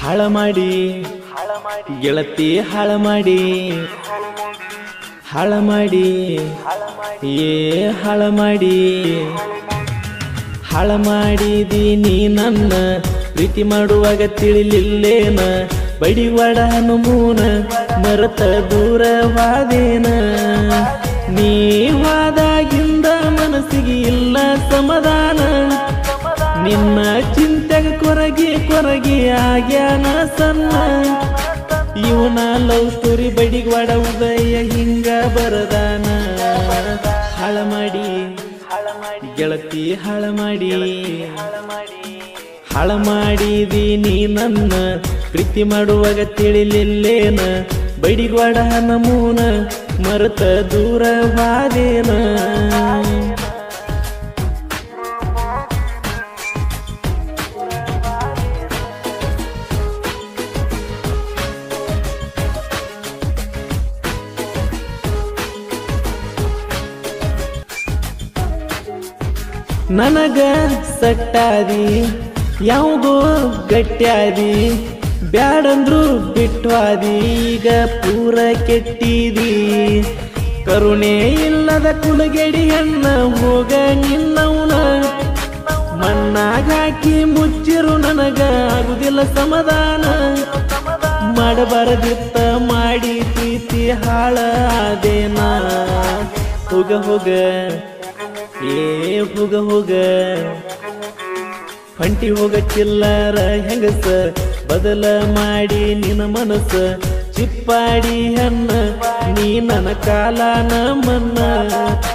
ಹಾಳ ಮಾಡಿ ಗೆಳತಿ ಹಾಳ ಮಾಡಿ ಹಾಳ ಮಾಡಿ ಏ ಹಾಳ ಮಾಡಿ ಹಾಳ ಮಾಡಿದಿ ನೀ ನನ್ನ ಪ್ರೀತಿ ಮಾಡುವಾಗ ತಿಳಿಲಿಲ್ಲೇನ ಬಡಿವಾಡ ಹನುಮೂನ ಮರತ ದೂರವಾದೇನ ನೀವಾದಾಗಿಂದ ಮನಸ್ಸಿಗೆ ಇಲ್ಲ ಸಮಾಧಾನ ನಿನ್ನ ಚಿಂತೆಗ ಕೊರಗಿ ಕೊರಗಿ ಆಗ್ಯಾನ ಸಣ್ಣ ಇವನ ಲವ್ ಸ್ಟೋರಿ ಬಡಿಗ್ವಾಡ ಉದಯ ಹಿಂಗ ಬರದಾನ ಹಾಳ ಮಾಡಿ ಗೆಳತಿ ಹಾಳ ಮಾಡಿ ಹಾಳ ಮಾಡಿದಿ ನೀ ನನ್ನ ಪ್ರೀತಿ ಮಾಡುವಾಗ ತಿಳಿಲಿಲ್ಲೇನ ಬಡಿಗ್ವಾಡ ನಮೂನ ಮರತ ದೂರವಾದೇನ ನನಗ ಸಟ್ಟಾದಿ ಯಾವುದೋ ಗಟ್ಟ್ಯಾದಿ ಬ್ಯಾಡಂದ್ರು ಬಿಟ್ವಾದಿ ಈಗ ಪೂರ ಕೆಟ್ಟಿದಿ ಕರುಣೆ ಇಲ್ಲದ ಕುಲಗೆಡಿ ಹೆಣ್ಣ ಹೋಗ ನಿನ್ನವನ ಮಣ್ಣಾಗ ಹಾಕಿ ಮುಚ್ಚಿರು ನನಗ ಆಗುದಿಲ್ಲ ಸಮಾಧಾನ ಮಾಡಬಾರದಿತ್ತ ಮಾಡಿ ಪ್ರೀತಿ ಹಾಳ ಆದೇನ ಹೋಗ ಹೋಗ ಏ ಹೋಗ ಹೋಗ ಹೊಂಟಿ ಹೋಗ ಚಿಲ್ಲರ ಹೆಂಗಸ ಬದಲ ಮಾಡಿ ನಿನ್ನ ಮನಸ್ಸ ಚಿಪ್ಪಾಡಿ ಹನ್ನ ನೀ ನನ್ನ ಕಾಲನ ಮನ್ನ